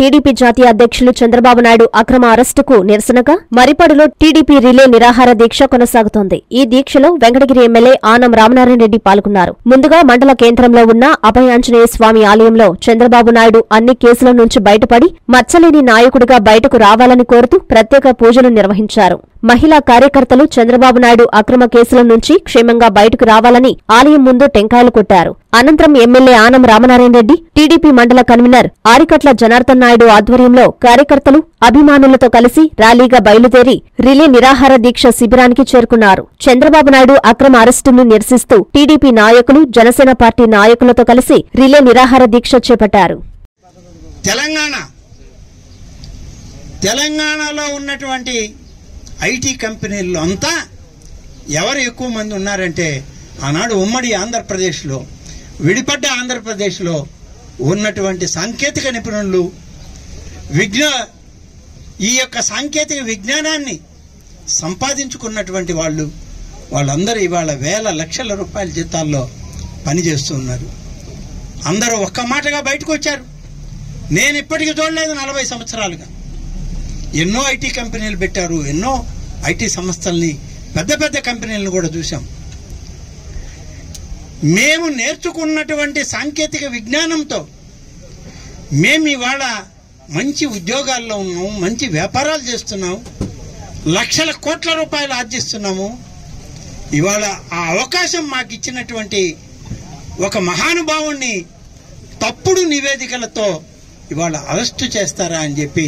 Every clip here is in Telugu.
టీడీపీ జాతీయ అధ్యక్షులు చంద్రబాబు నాయుడు అక్రమ అరెస్టుకు నిరసనగా మరిపడిలో టీడీపీ రిలే నిరాహార దీక్ష కొనసాగుతోంది ఈ దీక్షలో వెంకటగిరి ఎమ్మెల్యే ఆనం రామనారాయణ రెడ్డి పాల్గొన్నారు ముందుగా మండల కేంద్రంలో ఉన్న అభయ ఆంజనేయ స్వామి ఆలయంలో చంద్రబాబు నాయుడు అన్ని కేసుల నుంచి బయటపడి మచ్చలేని నాయకుడిగా బయటకు రావాలని కోరుతూ ప్రత్యేక పూజలు నిర్వహించారు మహిళా కార్యకర్తలు చంద్రబాబు నాయుడు అక్రమ కేసుల నుంచి క్షేమంగా బయటకు రావాలని ఆలయం ముందు టెంకాయలు కొట్టారు అనంతరం ఎమ్మెల్యే ఆనం రామనారాయణ రెడ్డి టీడీపీ మండల కన్వీనర్ ఆరికట్ల జనార్దన్ నాయుడు ఆధ్వర్యంలో కార్యకర్తలు అభిమానులతో కలిసి ర్యాలీగా బయలుదేరి రిలే నిరాహార దీక్ష శిబిరానికి చేరుకున్నారు చంద్రబాబు నాయుడు అక్రమ అరెస్టును నిరసిస్తూ టీడీపీ నాయకులు జనసేన పార్టీ నాయకులతో కలిసి రిలే నిరాహార దీక్ష చేపట్టారు తెలంగాణ తెలంగాణలో ఉన్నటువంటి ఐటీ కంపెనీల్లో అంతా ఎవరు ఎక్కువ మంది ఉన్నారంటే ఆనాడు ఉమ్మడి ఆంధ్రప్రదేశ్లో విడిపడ్డ ఆంధ్రప్రదేశ్లో ఉన్నటువంటి సాంకేతిక నిపుణులు విజ్ఞా ఈ యొక్క సాంకేతిక విజ్ఞానాన్ని సంపాదించుకున్నటువంటి వాళ్ళు వాళ్ళందరూ ఇవాళ వేల లక్షల రూపాయల జీతాల్లో పనిచేస్తున్నారు అందరూ ఒక్క మాటగా బయటకు వచ్చారు నేను ఇప్పటికీ చూడలేదు నలభై సంవత్సరాలుగా ఎన్నో ఐటీ కంపెనీలు పెట్టారు ఎన్నో ఐటీ సంస్థల్ని పెద్ద పెద్ద కంపెనీలను కూడా చూసాం మేము నేర్చుకున్నటువంటి సాంకేతిక విజ్ఞానంతో మేము ఇవాళ మంచి ఉద్యోగాల్లో ఉన్నాము మంచి వ్యాపారాలు చేస్తున్నాము లక్షల కోట్ల రూపాయలు ఆర్జిస్తున్నాము ఇవాళ ఆ అవకాశం మాకు ఇచ్చినటువంటి ఒక మహానుభావుణ్ణి తప్పుడు నివేదికలతో ఇవాళ అరెస్టు చేస్తారా అని చెప్పి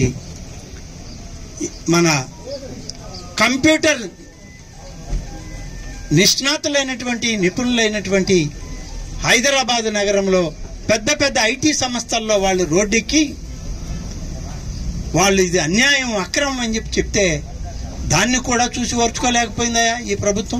మన కంప్యూటర్ నిష్ణాతులైనటువంటి నిపుణులైనటువంటి హైదరాబాద్ నగరంలో పెద్ద పెద్ద ఐటీ సంస్థల్లో వాళ్ళు రోడ్డెక్కి వాళ్ళు ఇది అన్యాయం అక్రమం అని చెప్పి చెప్తే దాన్ని కూడా చూసి ఓర్చుకోలేకపోయిందా ఈ ప్రభుత్వం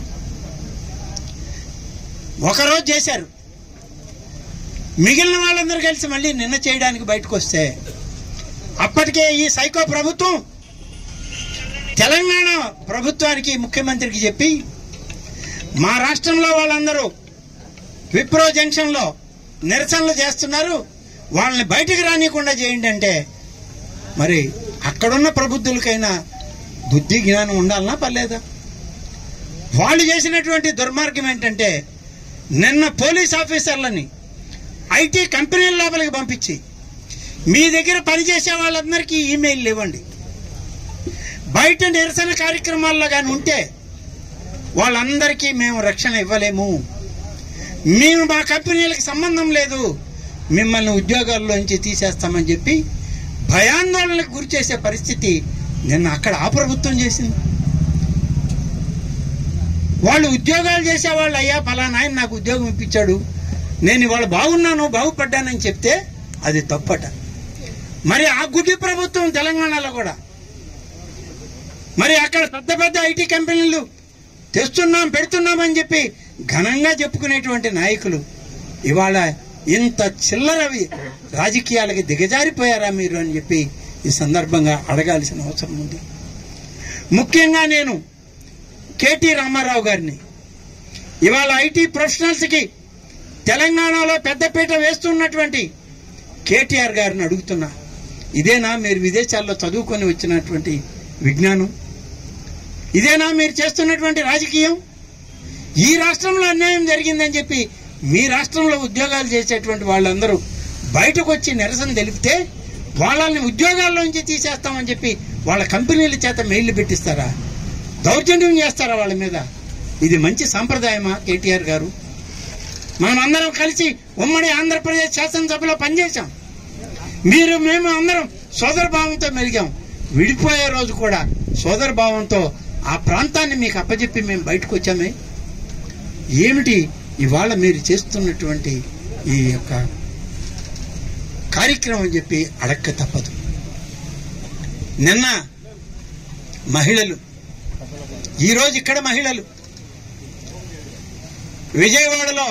ఒకరోజు చేశారు మిగిలిన వాళ్ళందరూ కలిసి మళ్ళీ నిన్న చేయడానికి బయటకు వస్తే అప్పటికే ఈ సైకో ప్రభుత్వం తెలంగాణ ప్రభుత్వానికి ముఖ్యమంత్రికి చెప్పి మా రాష్ట్రంలో వాళ్ళందరూ విప్రో జంక్షన్లో నిరసనలు చేస్తున్నారు వాళ్ళని బయటికి రానియకుండా చేయండి అంటే మరి అక్కడున్న ప్రబుద్ధులకైనా బుద్ధి జ్ఞానం ఉండాలనా పర్లేదా వాళ్ళు చేసినటువంటి దుర్మార్గం ఏంటంటే నిన్న పోలీస్ ఆఫీసర్లని ఐటీ కంపెనీల లోపలికి పంపించి మీ దగ్గర పనిచేసే వాళ్ళందరికీ ఈమెయిల్ ఇవ్వండి బయట నిరసన కార్యక్రమాల్లో కానీ ఉంటే వాళ్ళందరికీ మేము రక్షణ ఇవ్వలేము మేము మా కంపెనీలకు సంబంధం లేదు మిమ్మల్ని ఉద్యోగాల్లోంచి తీసేస్తామని చెప్పి భయాందోళనకు గురి చేసే పరిస్థితి నిన్న అక్కడ ఆ ప్రభుత్వం చేసింది వాళ్ళు ఉద్యోగాలు చేసేవాళ్ళు అయ్యా ఫలానా ఆయన నాకు ఉద్యోగం ఇప్పించాడు నేను ఇవాళ బాగున్నాను బాగుపడ్డానని చెప్తే అది తప్పట మరి ఆ గుడ్డి ప్రభుత్వం తెలంగాణలో కూడా మరి అక్కడ పెద్ద పెద్ద ఐటీ కంపెనీలు తెస్తున్నాం పెడుతున్నామని చెప్పి ఘనంగా చెప్పుకునేటువంటి నాయకులు ఇవాళ ఇంత చిల్లరవి రాజకీయాలకి దిగజారిపోయారా మీరు అని చెప్పి ఈ సందర్భంగా అడగాల్సిన అవసరం ఉంది ముఖ్యంగా నేను కేటీ రామారావు గారిని ఇవాళ ఐటీ ప్రొఫెషనల్స్కి తెలంగాణలో పెద్దపీట వేస్తున్నటువంటి కేటీఆర్ గారిని అడుగుతున్నా ఇదేనా మీరు విదేశాల్లో చదువుకొని వచ్చినటువంటి విజ్ఞానం ఇదేనా మీరు చేస్తున్నటువంటి రాజకీయం ఈ రాష్ట్రంలో అన్యాయం జరిగిందని చెప్పి మీ రాష్ట్రంలో ఉద్యోగాలు చేసేటువంటి వాళ్ళందరూ బయటకు వచ్చి నిరసన తెలిపితే వాళ్ళని ఉద్యోగాల్లోంచి తీసేస్తామని చెప్పి వాళ్ళ కంపెనీల చేత మెయిల్ పెట్టిస్తారా దౌర్జన్యం చేస్తారా వాళ్ళ మీద ఇది మంచి సాంప్రదాయమా కేటీఆర్ గారు మనం అందరం కలిసి ఉమ్మడి ఆంధ్రప్రదేశ్ శాసనసభలో పనిచేశాం మీరు మేము అందరం సోదర భావంతో మెలిగాం విడిపోయే రోజు కూడా సోదర భావంతో ఆ ప్రాంతాన్ని మీకు అప్పచెప్పి మేము బయటకు వచ్చామే ఏమిటి ఇవాళ మీరు చేస్తున్నటువంటి ఈ యొక్క కార్యక్రమం అని చెప్పి అడక్క తప్పదు నిన్న మహిళలు ఈరోజు ఇక్కడ మహిళలు విజయవాడలో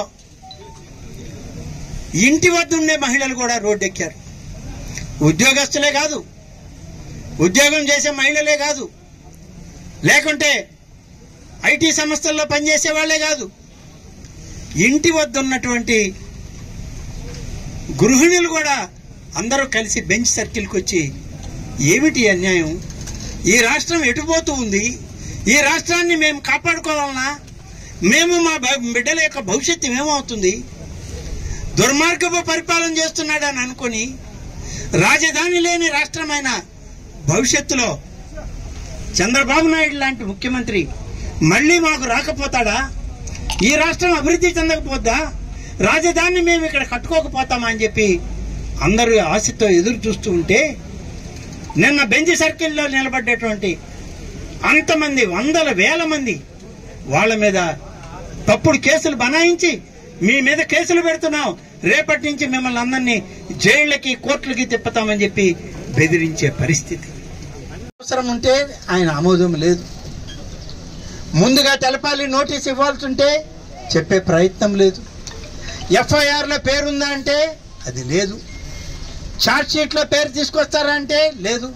ఇంటి వద్ద ఉండే మహిళలు కూడా రోడ్డెక్కారు ఉద్యోగస్తులే కాదు ఉద్యోగం చేసే మహిళలే కాదు లేకుంటే ఐటీ సంస్థల్లో పనిచేసే వాళ్ళే కాదు ఇంటి వద్ద ఉన్నటువంటి గృహిణులు కూడా అందరూ కలిసి బెంచ్ సర్కిల్కి వచ్చి ఏమిటి ఈ అన్యాయం ఈ రాష్ట్రం ఎటుపోతూ ఉంది ఈ రాష్ట్రాన్ని మేము కాపాడుకోవాలనా మేము మా బ- బిడ్డల యొక్క భవిష్యత్తు ఏమవుతుంది దుర్మార్గపు పరిపాలన చేస్తున్నాడని అనుకుని రాజధాని లేని రాష్ట్రమైన భవిష్యత్తులో చంద్రబాబు నాయుడు లాంటి ముఖ్యమంత్రి మళ్ళీ మాకు రాకపోతాడా ఈ రాష్ట్రం అభివృద్ధి చెందకపోద్దా రాజధాని మేము ఇక్కడ కట్టుకోకపోతామా అని చెప్పి అందరూ ఆశతో ఎదురు చూస్తూ ఉంటే నిన్న బెంచ్ సర్కిల్లో నిలబడ్డటువంటి అంతమంది వందల వేల మంది వాళ్ళ మీద తప్పుడు కేసులు బనాయించి మీ మీద కేసులు పెడుతున్నాం రేపటి నుంచి మిమ్మల్ని అందరినీ జైళ్ళకి కోర్టులకి తిప్పుతామని చెప్పి బెదిరించే పరిస్థితి అవసరం ఉంటే ఆయన ఆమోదం లేదు ముందుగా తెలపాలి నోటీస్ ఇవ్వాల్సి ఉంటే చెప్పే ప్రయత్నం లేదు ఎఫ్ఐఆర్లో పేరుందా అంటే అది లేదు ఛార్జ్ షీట్లో పేరు తీసుకొస్తారా అంటే లేదు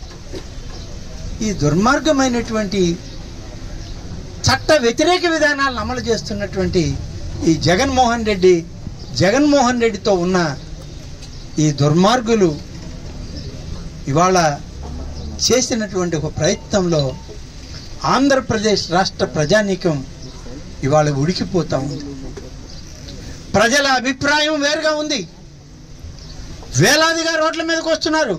ఈ దుర్మార్గమైనటువంటి చట్ట వ్యతిరేక విధానాలను అమలు చేస్తున్నటువంటి ఈ జగన్మోహన్ రెడ్డి జగన్మోహన్ రెడ్డితో ఉన్న ఈ దుర్మార్గులు ఇవాళ చేసినటువంటి ఒక ప్రయత్నంలో ఆంధ్రప్రదేశ్ రాష్ట్ర ప్రజానీకం ఇవాళ ఉడికిపోతా ఉంది ప్రజల అభిప్రాయం వేరుగా ఉంది వేలాదిగా రోడ్ల మీదకి వస్తున్నారు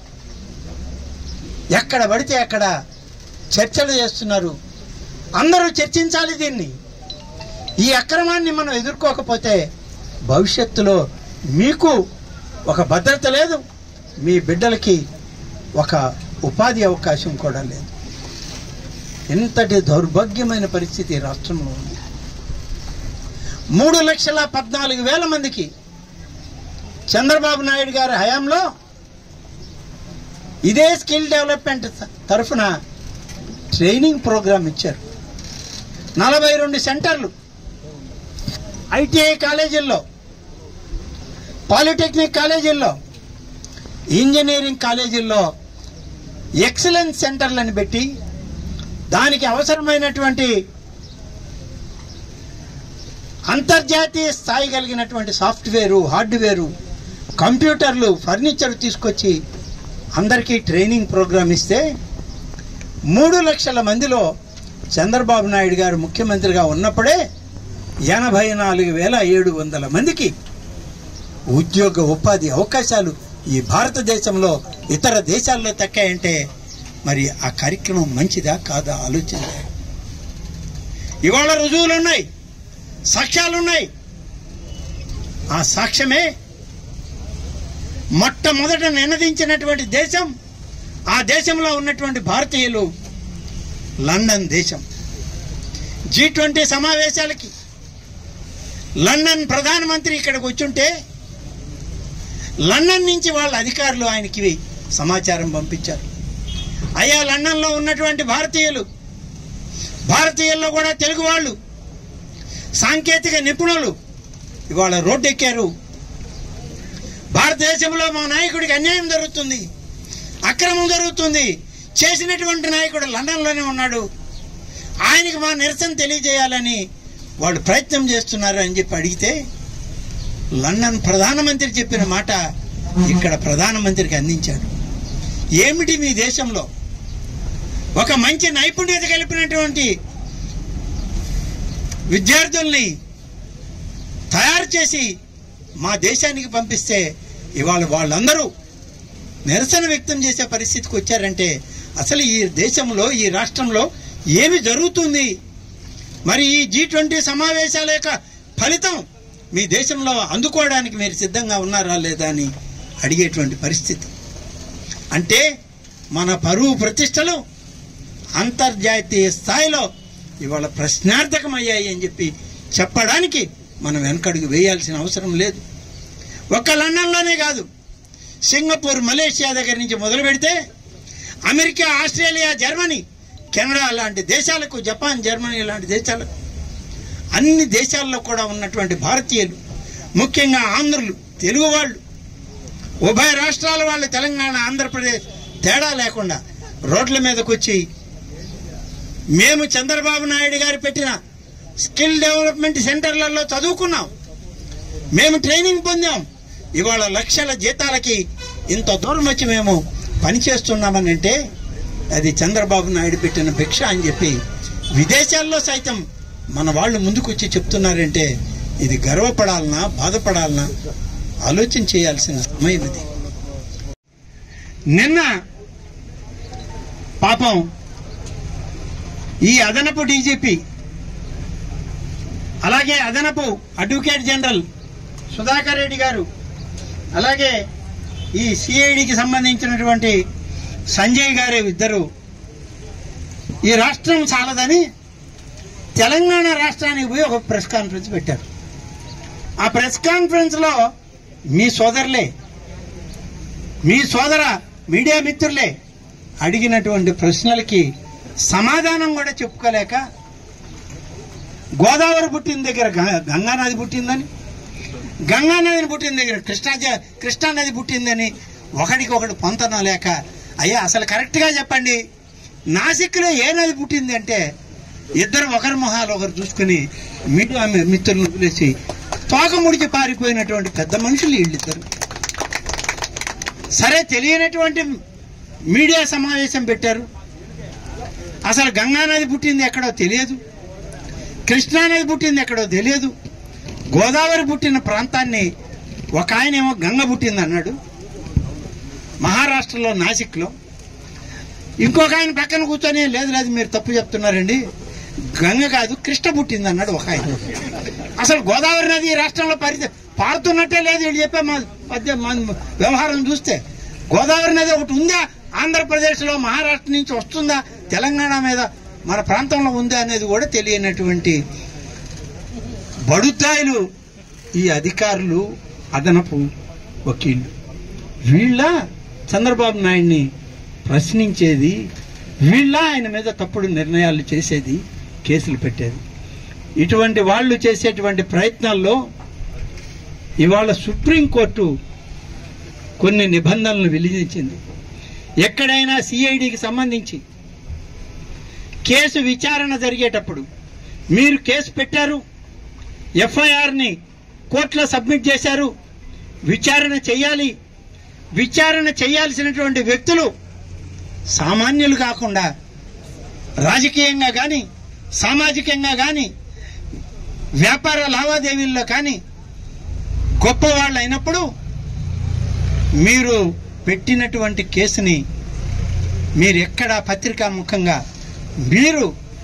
ఎక్కడ పడితే అక్కడ చర్చలు చేస్తున్నారు అందరూ చర్చించాలి దీన్ని ఈ అక్రమాన్ని మనం ఎదుర్కోకపోతే భవిష్యత్తులో మీకు ఒక భద్రత లేదు మీ బిడ్డలకి ఒక ఉపాధి అవకాశం కూడా లేదు ఇంతటి దౌర్భాగ్యమైన పరిస్థితి ఈ రాష్ట్రంలో ఉంది మూడు లక్షల పద్నాలుగు వేల మందికి చంద్రబాబు నాయుడు గారి హయాంలో ఇదే స్కిల్ డెవలప్మెంట్ తరఫున ట్రైనింగ్ ప్రోగ్రామ్ ఇచ్చారు నలభై రెండు సెంటర్లు ఐటీఐ కాలేజీల్లో పాలిటెక్నిక్ కాలేజీల్లో ఇంజనీరింగ్ కాలేజీల్లో ఎక్సలెన్స్ సెంటర్లను పెట్టి దానికి అవసరమైనటువంటి అంతర్జాతీయ స్థాయి కలిగినటువంటి సాఫ్ట్వేరు హార్డ్వేరు కంప్యూటర్లు ఫర్నిచర్ తీసుకొచ్చి అందరికీ ట్రైనింగ్ ప్రోగ్రామ్ ఇస్తే మూడు లక్షల మందిలో చంద్రబాబు నాయుడు గారు ముఖ్యమంత్రిగా ఉన్నప్పుడే ఎనభై నాలుగు వేల ఏడు వందల మందికి ఉద్యోగ ఉపాధి అవకాశాలు ఈ భారతదేశంలో ఇతర దేశాల్లో తక్కాయంటే మరి ఆ కార్యక్రమం మంచిదా కాదా ఆలోచన ఇవాళ రుజువులు ఉన్నాయి సాక్ష్యాలున్నాయి ఆ సాక్ష్యమే మొట్టమొదట నినదించినటువంటి దేశం ఆ దేశంలో ఉన్నటువంటి భారతీయులు లండన్ దేశం జీ ట్వంటీ సమావేశాలకి లండన్ ప్రధానమంత్రి ఇక్కడికి వచ్చుంటే లండన్ నుంచి వాళ్ళ అధికారులు ఆయనకి సమాచారం పంపించారు అయ్యా లండన్లో ఉన్నటువంటి భారతీయులు భారతీయుల్లో కూడా తెలుగు వాళ్ళు సాంకేతిక నిపుణులు ఇవాళ రోడ్డు ఎక్కారు భారతదేశంలో మా నాయకుడికి అన్యాయం జరుగుతుంది అక్రమం జరుగుతుంది చేసినటువంటి నాయకుడు లండన్లోనే ఉన్నాడు ఆయనకి మా నిరసన తెలియజేయాలని వాళ్ళు ప్రయత్నం చేస్తున్నారు అని చెప్పి అడిగితే లండన్ ప్రధానమంత్రి చెప్పిన మాట ఇక్కడ ప్రధానమంత్రికి అందించాడు ఏమిటి మీ దేశంలో ఒక మంచి నైపుణ్యత కలిపినటువంటి విద్యార్థుల్ని తయారు చేసి మా దేశానికి పంపిస్తే ఇవాళ వాళ్ళందరూ నిరసన వ్యక్తం చేసే పరిస్థితికి వచ్చారంటే అసలు ఈ దేశంలో ఈ రాష్ట్రంలో ఏమి జరుగుతుంది మరి ఈ జీ ట్వంటీ సమావేశాల యొక్క ఫలితం మీ దేశంలో అందుకోవడానికి మీరు సిద్ధంగా ఉన్నారా లేదా అని అడిగేటువంటి పరిస్థితి అంటే మన పరువు ప్రతిష్టలు అంతర్జాతీయ స్థాయిలో ఇవాళ ప్రశ్నార్థకమయ్యాయి అని చెప్పి చెప్పడానికి మనం వెనకడుగు వేయాల్సిన అవసరం లేదు ఒక్క లండన్లోనే కాదు సింగపూర్ మలేషియా దగ్గర నుంచి మొదలు పెడితే అమెరికా ఆస్ట్రేలియా జర్మనీ కెనడా లాంటి దేశాలకు జపాన్ జర్మనీ లాంటి దేశాలకు అన్ని దేశాల్లో కూడా ఉన్నటువంటి భారతీయులు ముఖ్యంగా ఆంధ్రులు తెలుగు వాళ్ళు ఉభయ రాష్ట్రాల వాళ్ళు తెలంగాణ ఆంధ్రప్రదేశ్ తేడా లేకుండా రోడ్ల మీదకి వచ్చి మేము చంద్రబాబు నాయుడు గారు పెట్టిన స్కిల్ డెవలప్మెంట్ సెంటర్లలో చదువుకున్నాం మేము ట్రైనింగ్ పొందాం ఇవాళ లక్షల జీతాలకి ఇంత దూరం వచ్చి మేము పని చేస్తున్నామని అంటే అది చంద్రబాబు నాయుడు పెట్టిన భిక్ష అని చెప్పి విదేశాల్లో సైతం మన వాళ్ళు ముందుకు వచ్చి చెప్తున్నారంటే ఇది గర్వపడాలనా బాధపడాలనా ఆలోచన చేయాల్సిన సమయం ఇది నిన్న పాపం ఈ అదనపు డీజీపీ అలాగే అదనపు అడ్వకేట్ జనరల్ సుధాకర్ రెడ్డి గారు అలాగే ఈ సిఐడికి సంబంధించినటువంటి సంజయ్ గారు ఇద్దరు ఈ రాష్ట్రం చాలదని తెలంగాణ రాష్ట్రానికి పోయి ఒక ప్రెస్ కాన్ఫరెన్స్ పెట్టారు ఆ ప్రెస్ కాన్ఫరెన్స్ లో మీ సోదరులే మీ సోదర మీడియా మిత్రులే అడిగినటువంటి ప్రశ్నలకి సమాధానం కూడా చెప్పుకోలేక గోదావరి పుట్టిన దగ్గర గ- గంగానది పుట్టిందని గంగానదిని పుట్టిన దగ్గర కృష్ణా జ- కృష్ణానది పుట్టిందని ఒకడికొకడు పొంతన లేక అయ్యా అసలు కరెక్ట్ గా చెప్పండి నాసిక్లో ఏ నది పుట్టింది అంటే ఇద్దరు ఒకరి మొహాలు ఒకరు చూసుకుని మీడియా మి- మిత్రులను వదిలేసి తోక ముడిచి పారిపోయినటువంటి పెద్ద మనుషులు వీళ్ళిద్దరు సరే తెలియనటువంటి మీడియా సమావేశం పెట్టారు అసలు గంగానది పుట్టింది ఎక్కడో తెలియదు కృష్ణానది పుట్టింది ఎక్కడో తెలియదు గోదావరి పుట్టిన ప్రాంతాన్ని ఒక ఆయన ఏమో గంగ పుట్టింది అన్నాడు మహారాష్ట్రలో నాసిక్లో ఇంకొక ఆయన పక్కన కూర్చొని లేదు లేదు మీరు తప్పు చెప్తున్నారండి గంగ కాదు కృష్ణ పుట్టింది అన్నాడు ఒక ఆయన అసలు గోదావరి నది ఈ రాష్ట్రంలో పరి పారుతున్నట్టే లేదు వీళ్ళు చెప్పే మా మధ్య మా వ్యవహారం చూస్తే గోదావరి నది ఒకటి ఉందా ఆంధ్రప్రదేశ్లో మహారాష్ట్ర నుంచి వస్తుందా తెలంగాణ మీద మన ప్రాంతంలో ఉందా అనేది కూడా తెలియనటువంటి బడుతాయిలు ఈ అధికారులు అదనపు వకీళ్ళు వీళ్ళ చంద్రబాబు నాయుడిని ప్రశ్నించేది వీళ్ళ ఆయన మీద తప్పుడు నిర్ణయాలు చేసేది కేసులు పెట్టేది ఇటువంటి వాళ్ళు చేసేటువంటి ప్రయత్నాల్లో ఇవాళ సుప్రీంకోర్టు కొన్ని నిబంధనలు విధించింది ఎక్కడైనా సిఐడికి సంబంధించి కేసు విచారణ జరిగేటప్పుడు మీరు కేసు పెట్టారు ఎఫ్ఐఆర్ని కోర్టులో సబ్మిట్ చేశారు విచారణ చేయాలి విచారణ చేయాల్సినటువంటి వ్యక్తులు సామాన్యులు కాకుండా రాజకీయంగా కానీ సామాజికంగా కానీ వ్యాపార లావాదేవీల్లో కానీ గొప్పవాళ్ళు అయినప్పుడు మీరు పెట్టినటువంటి కేసుని మీరు ఎక్కడ పత్రికా ముఖంగా మీరు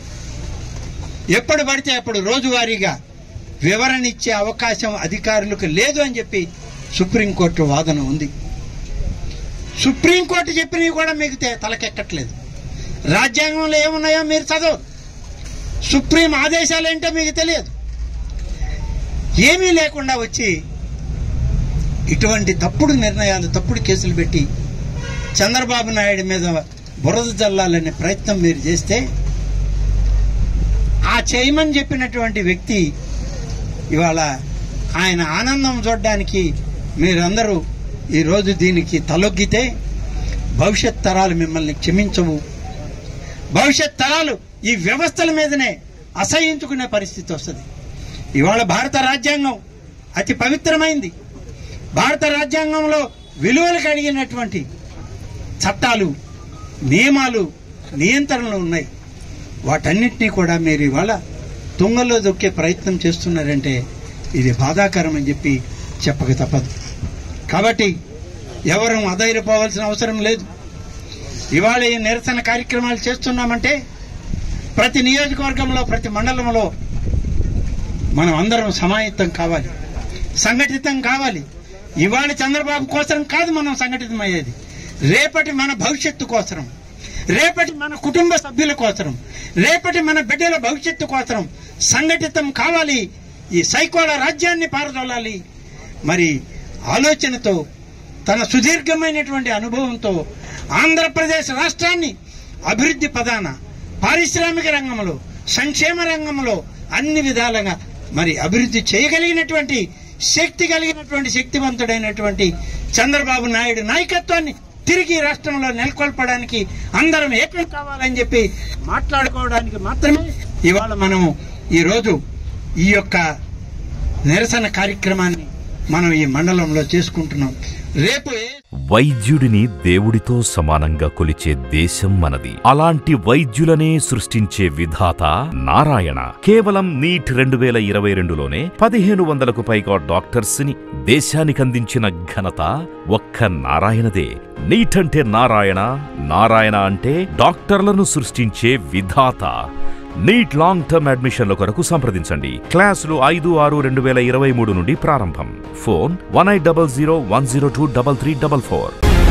ఎప్పుడు పడితే అప్పుడు రోజువారీగా వివరణ ఇచ్చే అవకాశం అధికారులకు లేదు అని చెప్పి సుప్రీంకోర్టు వాదన ఉంది సుప్రీంకోర్టు చెప్పినవి కూడా మీకు తె- తలకెక్కట్లేదు రాజ్యాంగంలో ఏమున్నాయో మీరు చదవరు సుప్రీం ఆదేశాలు ఏంటో మీకు తెలియదు ఏమీ లేకుండా వచ్చి ఇటువంటి తప్పుడు నిర్ణయాలు తప్పుడు కేసులు పెట్టి చంద్రబాబు నాయుడు మీద బురద జల్లాలనే ప్రయత్నం మీరు చేస్తే ఆ చేయమని చెప్పినటువంటి వ్యక్తి ఇవాళ ఆయన ఆనందం చూడడానికి మీరందరూ ఈరోజు దీనికి తలొగ్గితే భవిష్యత్ తరాలు మిమ్మల్ని క్షమించవు భవిష్యత్ తరాలు ఈ వ్యవస్థల మీదనే అసహించుకునే పరిస్థితి వస్తుంది ఇవాళ భారత రాజ్యాంగం అతి పవిత్రమైంది భారత రాజ్యాంగంలో విలువలు కలిగినటువంటి చట్టాలు నియమాలు నియంత్రణలు ఉన్నాయి వాటన్నిటినీ కూడా మీరు ఇవాళ తుంగలో దొక్కే ప్రయత్నం చేస్తున్నారంటే ఇది బాధాకరం అని చెప్పి చెప్పక తప్పదు కాబట్టి ఎవరు అధైర్యపోవాల్సిన అవసరం లేదు ఇవాళ ఈ నిరసన కార్యక్రమాలు చేస్తున్నామంటే ప్రతి నియోజకవర్గంలో ప్రతి మండలంలో మనం అందరం సమాయత్తం కావాలి సంఘటితం కావాలి ఇవాళ చంద్రబాబు కోసం కాదు మనం సంఘటితమయ్యేది రేపటి మన భవిష్యత్తు కోసం రేపటి మన కుటుంబ సభ్యుల కోసం రేపటి మన బిడ్డల భవిష్యత్తు కోసం సంఘటితం కావాలి ఈ సైకోల రాజ్యాన్ని పారదోలాలి మరి ఆలోచనతో తన సుదీర్ఘమైనటువంటి అనుభవంతో ఆంధ్రప్రదేశ్ రాష్ట్రాన్ని అభివృద్ధి పదాన పారిశ్రామిక రంగంలో సంక్షేమ రంగంలో అన్ని విధాలుగా మరి అభివృద్ధి చేయగలిగినటువంటి శక్తి కలిగినటువంటి శక్తివంతుడైనటువంటి చంద్రబాబు నాయుడు నాయకత్వాన్ని తిరిగి రాష్ట్రంలో నెలకొల్పడానికి అందరం ఏకం కావాలని చెప్పి మాట్లాడుకోవడానికి మాత్రమే ఇవాళ మనం ఈ రోజు ఈ యొక్క నిరసన కార్యక్రమాన్ని మనం ఈ మండలంలో చేసుకుంటున్నాం రేపు ఏ- వైద్యుడిని దేవుడితో సమానంగా కొలిచే దేశం మనది అలాంటి వైద్యులనే సృష్టించే విధాత నారాయణ కేవలం నీట్ రెండు వేల ఇరవై రెండులోనే పదిహేను వందలకు పైగా డాక్టర్స్ ని దేశానికందించిన ఘనత ఒక్క నారాయణదే నీట్ అంటే నారాయణ నారాయణ అంటే డాక్టర్లను సృష్టించే విధాత నీట్ లాంగ్ టర్మ్ అడ్మిషన్ల కొరకు సంప్రదించండి క్లాసులు ఐదు ఆరు రెండు వేల ఇరవై మూడు నుండి ప్రారంభం phone one eight double zero one zero two double three double four